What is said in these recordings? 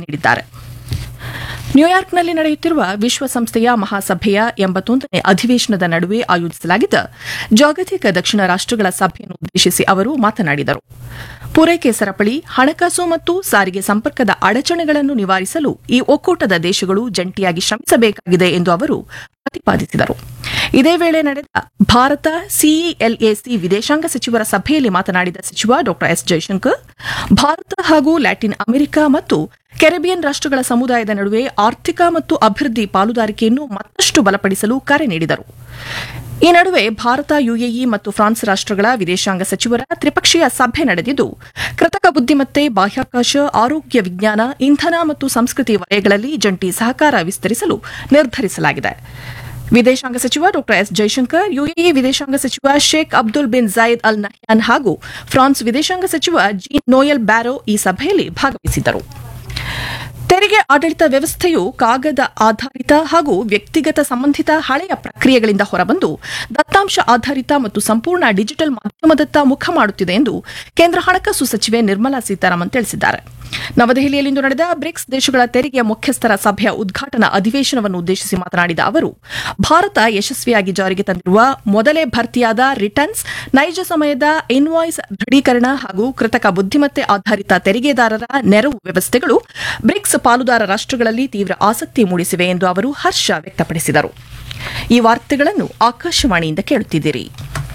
ನೀಡಿದ್ದಾರೆ ನ್ಯೂಯಾರ್ಕ್ನಲ್ಲಿ ನಡೆಯುತ್ತಿರುವ ವಿಶ್ವಸಂಸ್ಥೆಯ ಮಹಾಸಭೆಯ ಎಂಬತ್ತೊಂದನೇ ಅಧಿವೇಶನದ ನಡುವೆ ಆಯೋಜಿಸಲಾಗಿದ್ದ ಜಾಗತಿಕ ದಕ್ಷಿಣ ರಾಷ್ಟಗಳ ಸಭೆಯನ್ನು ಉದ್ದೇಶಿಸಿ ಅವರು ಮಾತನಾಡಿದರು ಪೂರೈಕೆ ಸರಪಳಿ ಹಣಕಾಸು ಮತ್ತು ಸಾರಿಗೆ ಸಂಪರ್ಕದ ಅಡಚಣೆಗಳನ್ನು ನಿವಾರಿಸಲು ಈ ಒಕ್ಕೂಟದ ದೇಶಗಳು ಜಂಟಿಯಾಗಿ ಶ್ರಮಿಸಬೇಕಾಗಿದೆ ಎಂದು ಅವರು ಪ್ರತಿಪಾದಿಸಿದರು ಇದೇ ವೇಳೆ ನಡೆದ ಭಾರತ ಸಿಇಎಲ್ಎಸಿ ವಿದೇಶಾಂಗ ಸಚಿವರ ಸಭೆಯಲ್ಲಿ ಮಾತನಾಡಿದ ಸಚಿವ ಡಾ ಎಸ್ ಜೈಶಂಕರ್ ಭಾರತ ಹಾಗೂ ಲ್ಯಾಟಿನ್ ಅಮೆರಿಕ ಮತ್ತು ಕೆರೆಬಿಯನ್ ರಾಷ್ಟಗಳ ಸಮುದಾಯದ ನಡುವೆ ಆರ್ಥಿಕ ಮತ್ತು ಅಭಿವೃದ್ಧಿ ಪಾಲುದಾರಿಕೆಯನ್ನು ಮತ್ತಷ್ಟು ಬಲಪಡಿಸಲು ಕರೆ ನೀಡಿದರು ಈ ನಡುವೆ ಭಾರತ ಯುಎಇ ಮತ್ತು ಫ್ರಾನ್ಸ್ ರಾಷ್ಟಗಳ ವಿದೇಶಾಂಗ ಸಚಿವರ ತ್ರಿಪಕ್ಷೀಯ ಸಭೆ ನಡೆದಿದ್ದು ಕೃತಕ ಬುದ್ದಿಮತ್ತೆ ಬಾಹ್ಯಾಕಾಶ ಆರೋಗ್ಯ ವಿಜ್ಞಾನ ಇಂಧನ ಮತ್ತು ಸಂಸ್ಕೃತಿ ವಲಯಗಳಲ್ಲಿ ಜಂಟಿ ಸಹಕಾರ ವಿಸ್ತರಿಸಲು ನಿರ್ಧರಿಸಲಾಗಿದೆ ವಿದೇಶಾಂಗ ಸಚಿವ ಡಾ ಎಸ್ ಜೈಶಂಕರ್ ಯುಎಇ ವಿದೇಶಾಂಗ ಸಚಿವ Sheikh Abdul bin ಜಾಯಿದ್ Al Nahyan ಹಾಗೂ ಫ್ರಾನ್ಸ್ ವಿದೇಶಾಂಗ ಸಚಿವ ಜೀನ್ ನೋಯಲ್ ಬ್ಯಾರೋ ಈ ಸಭೆಯಲ್ಲಿ ಭಾಗವಹಿಸಿದ್ದರು ತೆರಿಗೆ ಆಡಳಿತ ವ್ಯವಸ್ಥೆಯು ಕಾಗದ ಆಧಾರಿತ ಹಾಗೂ ವ್ಯಕ್ತಿಗತ ಸಂಬಂಧಿತ ಹಳೆಯ ಪ್ರಕ್ರಿಯೆಗಳಿಂದ ಹೊರಬಂದು ದತ್ತಾಂಶ ಆಧಾರಿತ ಮತ್ತು ಸಂಪೂರ್ಣ ಡಿಜಿಟಲ್ ಮಾಧ್ಯಮದತ್ತ ಮುಖ ಮಾಡುತ್ತಿದೆ ಎಂದು ಕೇಂದ್ರ ಹಣಕಾಸು ಸಚಿವೆ ನಿರ್ಮಲಾ ಸೀತಾರಾಮನ್ ತಿಳಿಸಿದ್ದಾರೆ ನವದೆಹಲಿಯಲ್ಲಿಂದು ನಡೆದ ಬ್ರಿಕ್ಸ್ ದೇಶಗಳ ತೆರಿಗೆಯ ಮುಖ್ಯಸ್ಥರ ಸಭೆಯ ಉದ್ಘಾಟನಾ ಅಧಿವೇಶನವನ್ನು ಉದ್ದೇಶಿಸಿ ಮಾತನಾಡಿದ ಅವರು ಭಾರತ ಯಶಸ್ವಿಯಾಗಿ ಜಾರಿಗೆ ತಂದಿರುವ ಮೊದಲೇ ಭರ್ತಿಯಾದ ರಿಟರ್ನ್ಸ್ ನೈಜ ಸಮಯದ ಇನ್ವಾಯ್ಸ್ ದೃಢೀಕರಣ ಹಾಗೂ ಕೃತಕ ಬುದ್ದಿಮತ್ತೆ ಆಧಾರಿತ ತೆರಿಗೆದಾರರ ನೆರವು ವ್ಯವಸ್ಥೆಗಳು ಬ್ರಿಕ್ಸ್ ಪಾಲುದಾರ ರಾಷ್ಟಗಳಲ್ಲಿ ತೀವ್ರ ಆಸಕ್ತಿ ಮೂಡಿಸಿವೆ ಎಂದು ಅವರು ಹರ್ಷ ವ್ಯಕ್ತಪಡಿಸಿದರು ಈ ವಾರ್ತೆಗಳನ್ನು ಆಕಾಶವಾಣಿಯಿಂದ ಕೇಳುತ್ತಿದ್ದೀರಿ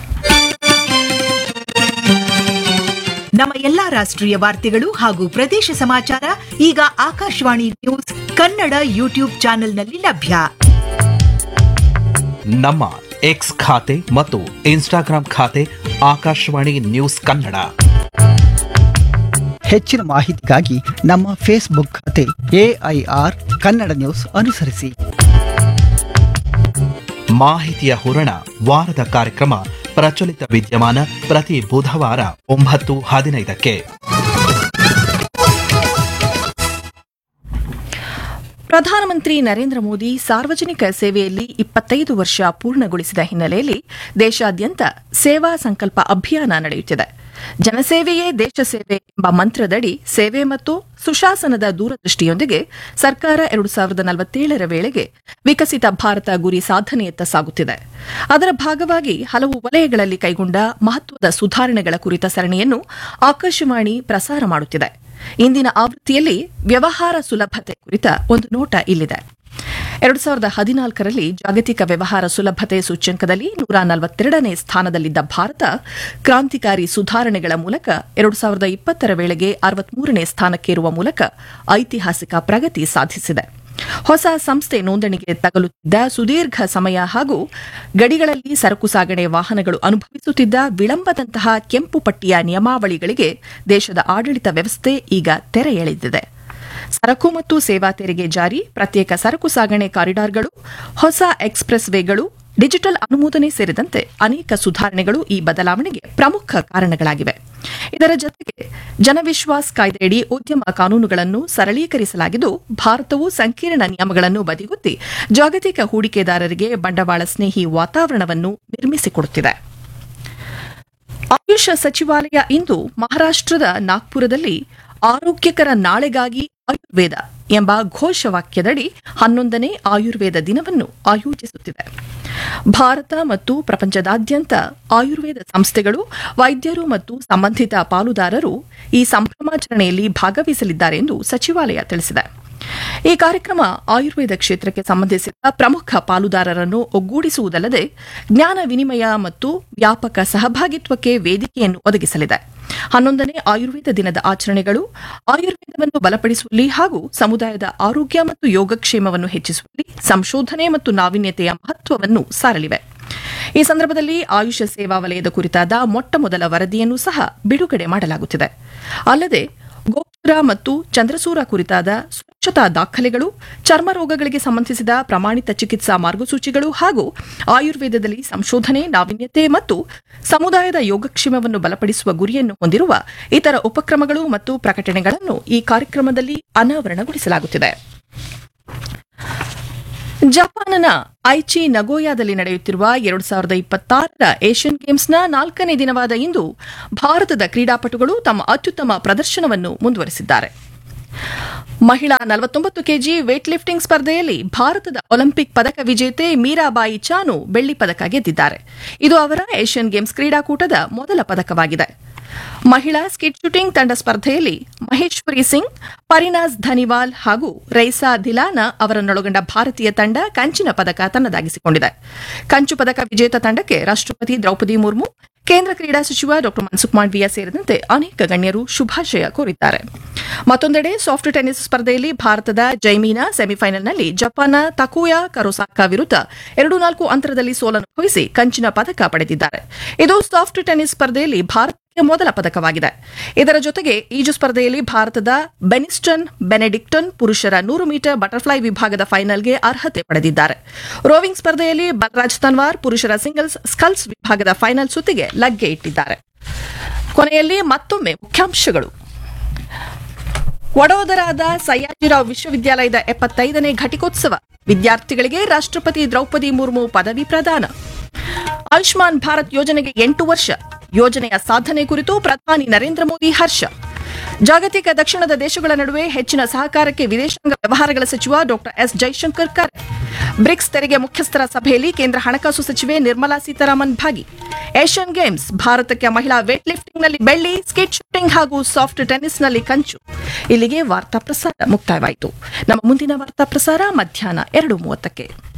ನಮ್ಮ ಎಲ್ಲಾ ರಾಷ್ಟ್ರೀಯ ವಾರ್ತೆಗಳು ಹಾಗೂ ಪ್ರದೇಶ ಸಮಾಚಾರ ಈಗ ಆಕಾಶವಾಣಿ ನ್ಯೂಸ್ ಕನ್ನಡ ಯೂಟ್ಯೂಬ್ ಚಾನೆಲ್ನಲ್ಲಿ ಲಭ್ಯ ನಮ್ಮ ಎಕ್ಸ್ ಖಾತೆ ಮತ್ತು ಇನ್ಸ್ಟಾಗ್ರಾಂ ಖಾತೆ ಆಕಾಶವಾಣಿ ನ್ಯೂಸ್ ಕನ್ನಡ ಹೆಚ್ಚಿನ ಮಾಹಿತಿಗಾಗಿ ನಮ್ಮ ಫೇಸ್ಬುಕ್ ಖಾತೆ ಎಐಆರ್ ಕನ್ನಡ ನ್ಯೂಸ್ ಅನುಸರಿಸಿ ಮಾಹಿತಿಯ ಹೂರಣ ವಾರದ ಕಾರ್ಯಕ್ರಮ ಪ್ರಚಲಿತ ವಿದ್ಯಮಾನ ಪ್ರತಿ ಬುಧವಾರ ಒಂಬತ್ತು ಹದಿನೈದಕ್ಕೆ ಪ್ರಧಾನಮಂತ್ರಿ ನರೇಂದ್ರ ಮೋದಿ ಸಾರ್ವಜನಿಕ ಸೇವೆಯಲ್ಲಿ ಇಪ್ಪತ್ತೈದು ವರ್ಷ ಪೂರ್ಣಗೊಳಿಸಿದ ಹಿನ್ನೆಲೆಯಲ್ಲಿ ದೇಶಾದ್ಯಂತ ಸೇವಾ ಸಂಕಲ್ಪ ಅಭಿಯಾನ ನಡೆಯುತ್ತಿದೆ ಜನಸೇವೆಯೇ ದೇಶ ಸೇವೆ ಎಂಬ ಮಂತ್ರದಡಿ ಸೇವೆ ಮತ್ತು ಸುಶಾಸನದ ದೂರದೃಷ್ಟಿಯೊಂದಿಗೆ ಸರ್ಕಾರ ಎರಡು ಸಾವಿರದ ನಲವತ್ತೇಳರ ವೇಳೆಗೆ ವಿಕಸಿತ ಭಾರತ ಗುರಿ ಸಾಧನೆಯತ್ತ ಸಾಗುತ್ತಿದೆ ಅದರ ಭಾಗವಾಗಿ ಹಲವು ವಲಯಗಳಲ್ಲಿ ಕೈಗೊಂಡ ಮಹತ್ವದ ಸುಧಾರಣೆಗಳ ಕುರಿತ ಸರಣಿಯನ್ನು ಆಕಾಶವಾಣಿ ಪ್ರಸಾರ ಮಾಡುತ್ತಿದೆ ಇಂದಿನ ಆವೃತ್ತಿಯಲ್ಲಿ ವ್ಯವಹಾರ ಸುಲಭತೆ ಕುರಿತ ಒಂದು ನೋಟ ಇಲ್ಲಿದೆ ಎರಡು ಸಾವಿರದ ಹದಿನಾಲ್ಕರಲ್ಲಿ ಜಾಗತಿಕ ವ್ಯವಹಾರ ಸುಲಭತೆ ಸೂಚ್ಯಂಕದಲ್ಲಿ ನೂರ ನಲವತ್ತೆರಡನೇ ಸ್ಥಾನದಲ್ಲಿದ್ದ ಭಾರತ ಕ್ರಾಂತಿಕಾರಿ ಸುಧಾರಣೆಗಳ ಮೂಲಕ ಎರಡು ಸಾವಿರದ ಇಪ್ಪತ್ತರ ವೇಳೆಗೆ ಅರವತ್ಮೂರನೇ ಸ್ಥಾನಕ್ಕೇರುವ ಮೂಲಕ ಐತಿಹಾಸಿಕ ಪ್ರಗತಿ ಸಾಧಿಸಿದೆ ಹೊಸ ಸಂಸ್ಥೆ ನೋಂದಣಿಗೆ ತಗಲುತ್ತಿದ್ದ ಸುದೀರ್ಘ ಸಮಯ ಹಾಗೂ ಗಡಿಗಳಲ್ಲಿ ಸರಕು ಸಾಗಣೆ ವಾಹನಗಳು ಅನುಭವಿಸುತ್ತಿದ್ದ ವಿಳಂಬದಂತಹ ಕೆಂಪು ಪಟ್ಟಿಯ ನಿಯಮಾವಳಿಗಳಿಗೆ ದೇಶದ ಆಡಳಿತ ವ್ಯವಸ್ಥೆ ಈಗ ತೆರೆ ಎಳೆದಿದೆ ಸರಕು ಮತ್ತು ಸೇವಾ ತೆರಿಗೆ ಜಾರಿ ಪ್ರತ್ಯೇಕ ಸರಕು ಸಾಗಣೆ ಕಾರಿಡಾರ್ಗಳು ಹೊಸ ಎಕ್ಸ್ಪ್ರೆಸ್ ವೇಗಳು ಡಿಜಿಟಲ್ ಅನುಮೋದನೆ ಸೇರಿದಂತೆ ಅನೇಕ ಸುಧಾರಣೆಗಳು ಈ ಬದಲಾವಣೆಗೆ ಪ್ರಮುಖ ಕಾರಣಗಳಾಗಿವೆ ಇದರ ಜೊತೆಗೆ ಜನವಿಶ್ವಾಸ್ ಕಾಯ್ದೆಯಡಿ ಉದ್ಯಮ ಕಾನೂನುಗಳನ್ನು ಸರಳೀಕರಿಸಲಾಗಿದ್ದು ಭಾರತವು ಸಂಕೀರ್ಣ ನಿಯಮಗಳನ್ನು ಬದಿಗುತ್ತಿ ಜಾಗತಿಕ ಹೂಡಿಕೆದಾರರಿಗೆ ಬಂಡವಾಳ ಸ್ನೇಹಿ ವಾತಾವರಣವನ್ನು ನಿರ್ಮಿಸಿಕೊಡುತ್ತಿದೆ ಆಯುಷ್ ಸಚಿವಾಲಯ ಇಂದು ಮಹಾರಾಷ್ಟದ ನಾಗ್ಪುರದಲ್ಲಿ ಆರೋಗ್ಯಕರ ನಾಳೆಗಾಗಿ ಆಯುರ್ವೇದ ಎಂಬ ಘೋಷವಾಕ್ಯದಡಿ ಹನ್ನೊಂದನೇ ಆಯುರ್ವೇದ ದಿನವನ್ನು ಆಯೋಜಿಸುತ್ತಿದೆ ಭಾರತ ಮತ್ತು ಪ್ರಪಂಚದಾದ್ಯಂತ ಆಯುರ್ವೇದ ಸಂಸ್ಥೆಗಳು ವೈದ್ಯರು ಮತ್ತು ಸಂಬಂಧಿತ ಪಾಲುದಾರರು ಈ ಸಂಭ್ರಮಾಚರಣೆಯಲ್ಲಿ ಭಾಗವಹಿಸಲಿದ್ದಾರೆ ಎಂದು ಸಚಿವಾಲಯ ತಿಳಿಸಿದೆ ಈ ಕಾರ್ಯಕ್ರಮ ಆಯುರ್ವೇದ ಕ್ಷೇತ್ರಕ್ಕೆ ಸಂಬಂಧಿಸಿದ ಪ್ರಮುಖ ಪಾಲುದಾರರನ್ನು ಒಗ್ಗೂಡಿಸುವುದಲ್ಲದೆ ಜ್ಞಾನ ವಿನಿಮಯ ಮತ್ತು ವ್ಯಾಪಕ ಸಹಭಾಗಿತ್ವಕ್ಕೆ ವೇದಿಕೆಯನ್ನು ಒದಗಿಸಲಿದೆ ಹನ್ನೊಂದನೇ ಆಯುರ್ವೇದ ದಿನದ ಆಚರಣೆಗಳು ಆಯುರ್ವೇದವನ್ನು ಬಲಪಡಿಸುವಲ್ಲಿ ಹಾಗೂ ಸಮುದಾಯದ ಆರೋಗ್ಯ ಮತ್ತು ಯೋಗಕ್ಷೇಮವನ್ನು ಹೆಚ್ಚಿಸುವಲ್ಲಿ ಸಂಶೋಧನೆ ಮತ್ತು ನಾವೀನ್ಯತೆಯ ಮಹತ್ವವನ್ನು ಸಾರಲಿವೆ ಈ ಸಂದರ್ಭದಲ್ಲಿ ಆಯುಷ ಸೇವಾ ವಲಯದ ಕುರಿತಾದ ಮೊಟ್ಟಮೊದಲ ವರದಿಯನ್ನು ಸಹ ಬಿಡುಗಡೆ ಮಾಡಲಾಗುತ್ತಿದೆ ಅಲ್ಲದೆ ಗೋಪುರ ಮತ್ತು ಚಂದ್ರಸೂರ ಕುರಿತಾದ ಸ್ವಚ್ಛತಾ ದಾಖಲೆಗಳು ಚರ್ಮ ರೋಗಗಳಿಗೆ ಸಂಬಂಧಿಸಿದ ಪ್ರಮಾಣಿತ ಚಿಕಿತ್ಸಾ ಮಾರ್ಗಸೂಚಿಗಳು ಹಾಗೂ ಆಯುರ್ವೇದದಲ್ಲಿ ಸಂಶೋಧನೆ ನಾವೀನ್ಯತೆ ಮತ್ತು ಸಮುದಾಯದ ಯೋಗಕ್ಷೇಮವನ್ನು ಬಲಪಡಿಸುವ ಗುರಿಯನ್ನು ಹೊಂದಿರುವ ಇತರ ಉಪಕ್ರಮಗಳು ಮತ್ತು ಪ್ರಕಟಣೆಗಳನ್ನು ಈ ಕಾರ್ಯಕ್ರಮದಲ್ಲಿ ಅನಾವರಣಗೊಳಿಸಲಾಗುತ್ತಿದೆ ಜಪಾನ್ನ ಐಚಿ ನಗೋಯಾದಲ್ಲಿ ನಡೆಯುತ್ತಿರುವ ಎರಡು ಸಾವಿರದ ಇಪ್ಪತ್ತಾರರ ಏಷ್ಯನ್ ಗೇಮ್ಸ್ನ ನಾಲ್ಕನೇ ದಿನವಾದ ಇಂದು ಭಾರತದ ಕ್ರೀಡಾಪಟುಗಳು ತಮ್ಮ ಅತ್ಯುತ್ತಮ ಪ್ರದರ್ಶನವನ್ನು ಮುಂದುವರೆಸಿದ್ದಾರೆ ಮಹಿಳಾ ನಲವತ್ತೊಂಬತ್ತು ಕೆಜಿ ವೇಟ್ ಲಿಫ್ಟಿಂಗ್ ಸ್ಪರ್ಧೆಯಲ್ಲಿ ಭಾರತದ ಒಲಿಂಪಿಕ್ ಪದಕ ವಿಜೇತೆ ಮೀರಾಬಾಯಿ ಚಾನು ಬೆಳ್ಳಿ ಪದಕ ಗೆದ್ದಿದ್ದಾರೆ ಇದು ಅವರ ಏಷ್ಯನ್ ಗೇಮ್ಸ್ ಕ್ರೀಡಾಕೂಟದ ಮೊದಲ ಪದಕವಾಗಿದೆ ಮಹಿಳಾ ಸ್ಕಿಟ್ ಶೂಟಿಂಗ್ ತಂಡ ಸ್ಪರ್ಧೆಯಲ್ಲಿ ಮಹೇಶ್ವರಿ ಸಿಂಗ್ ಪರಿನಾಜ್ ಧನಿವಾಲ್ ಹಾಗೂ ರೈಸಾ ಧಿಲಾನ ಅವರನ್ನೊಳಗೊಂಡ ಭಾರತೀಯ ತಂಡ ಕಂಚಿನ ಪದಕ ತನ್ನದಾಗಿಸಿಕೊಂಡಿದೆ ಕಂಚು ಪದಕ ವಿಜೇತ ತಂಡಕ್ಕೆ ರಾಷ್ಟ್ರಪತಿ ದ್ರೌಪದಿ ಮುರ್ಮು ಕೇಂದ್ರ ಕ್ರೀಡಾ ಸಚಿವ ಡಾ ಮನ್ಸುಖ್ ಮಾಂಡವಿಯಾ ಸೇರಿದಂತೆ ಅನೇಕ ಗಣ್ಯರು ಶುಭಾಶಯ ಕೋರಿದ್ದಾರೆ ಮತ್ತೊಂದೆಡೆ ಸಾಫ್ಟ್ ಟೆನ್ನಿಸ್ ಸ್ಪರ್ಧೆಯಲ್ಲಿ ಭಾರತದ ಜೈಮೀನಾ ಸೆಮಿಫೈನಲ್ನಲ್ಲಿ ಜಪಾನ್ನ ತಕುಯಾ ಕರೋಸಾಕಾ ವಿರುದ್ಧ ಎರಡು ನಾಲ್ಕು ಅಂತರದಲ್ಲಿ ಸೋಲನುಭವಿಸಿ ಕಂಚಿನ ಪದಕ ಪಡೆದಿದ್ದಾರೆ ಇದು ಸಾಫ್ಟ್ ಟೆನ್ನಿಸ್ ಸ್ಪರ್ಧೆಯಲ್ಲಿ ಭಾರತಕ್ಕೆ ಮೊದಲ ಪದಕವಾಗಿದೆ ಇದರ ಜೊತೆಗೆ ಈಜು ಸ್ಪರ್ಧೆಯಲ್ಲಿ ಭಾರತದ ಬೆನಿಸ್ಟನ್ ಬೆನೆಡಿಕ್ಟನ್ ಪುರುಷರ ನೂರು ಮೀಟರ್ ಬಟರ್ಫ್ಲೈ ವಿಭಾಗದ ಫೈನಲ್ಗೆ ಅರ್ಹತೆ ಪಡೆದಿದ್ದಾರೆ ರೋವಿಂಗ್ ಸ್ಪರ್ಧೆಯಲ್ಲಿ ಬಲರಾಜ್ ತನ್ವಾರ್ ಪುರುಷರ ಸಿಂಗಲ್ಸ್ ಸ್ಕಲ್ಸ್ ವಿಭಾಗದ ಫೈನಲ್ ಸುತ್ತಿಗೆ ಲಗ್ಗೆ ಇಟ್ಟಿದ್ದಾರೆ ಕೊನೆಯಲ್ಲಿ ಮತ್ತೊಮ್ಮೆ ಮುಖ್ಯಾಂಶಗಳು ವಡೋದರಾದ ಸಯ್ಯಾಜಿರಾವ್ ವಿಶ್ವವಿದ್ಯಾಲಯದ ಎಪ್ಪತ್ತೈದನೇ ಘಟಿಕೋತ್ಸವ ವಿದ್ಯಾರ್ಥಿಗಳಿಗೆ ರಾಷ್ಟ್ರಪತಿ ದ್ರೌಪದಿ ಮುರ್ಮು ಪದವಿ ಪ್ರದಾನ ಆಯುಷ್ಮಾನ್ ಭಾರತ್ ಯೋಜನೆಗೆ ಎಂಟು ವರ್ಷ ಯೋಜನೆಯ ಸಾಧನೆ ಕುರಿತು ಪ್ರಧಾನಿ ನರೇಂದ್ರ ಮೋದಿ ಹರ್ಷ ಜಾಗತಿಕ ದಕ್ಷಿಣದ ದೇಶಗಳ ನಡುವೆ ಹೆಚ್ಚಿನ ಸಹಕಾರಕ್ಕೆ ವಿದೇಶಾಂಗ ವ್ಯವಹಾರಗಳ ಸಚಿವ ಡಾ ಎಸ್ ಜೈಶಂಕರ್ ಕರೆ ಬ್ರಿಕ್ಸ್ ತೆರಿಗೆ ಮುಖ್ಯಸ್ಥರ ಸಭೆಯಲ್ಲಿ ಕೇಂದ್ರ ಹಣಕಾಸು ಸಚಿವೆ ನಿರ್ಮಲಾ ಸೀತಾರಾಮನ್ ಭಾಗಿ ಏಷ್ಯನ್ ಗೇಮ್ಸ್ ಭಾರತಕ್ಕೆ ಮಹಿಳಾ ವೇಟ್ ಲಿಫ್ಟಿಂಗ್ನಲ್ಲಿ ಬೆಳ್ಳಿ ಸ್ಕೇಟ್ ಶೂಟಿಂಗ್ ಹಾಗೂ ಸಾಫ್ಟ್ ಟೆನ್ನಿಸ್ನಲ್ಲಿ ಕಂಚು ಇಲ್ಲಿಗೆ ವಾರ್ತಾ ಪ್ರಸಾರ ಮುಕ್ತಾಯವಾಯಿತು ನಮ್ಮ ಮುಂದಿನ ವಾರ್ತಾ ಪ್ರಸಾರ ಮಧ್ಯಾಹ್ನ ಎರಡು ಮೂವತ್ತಕ್ಕೆ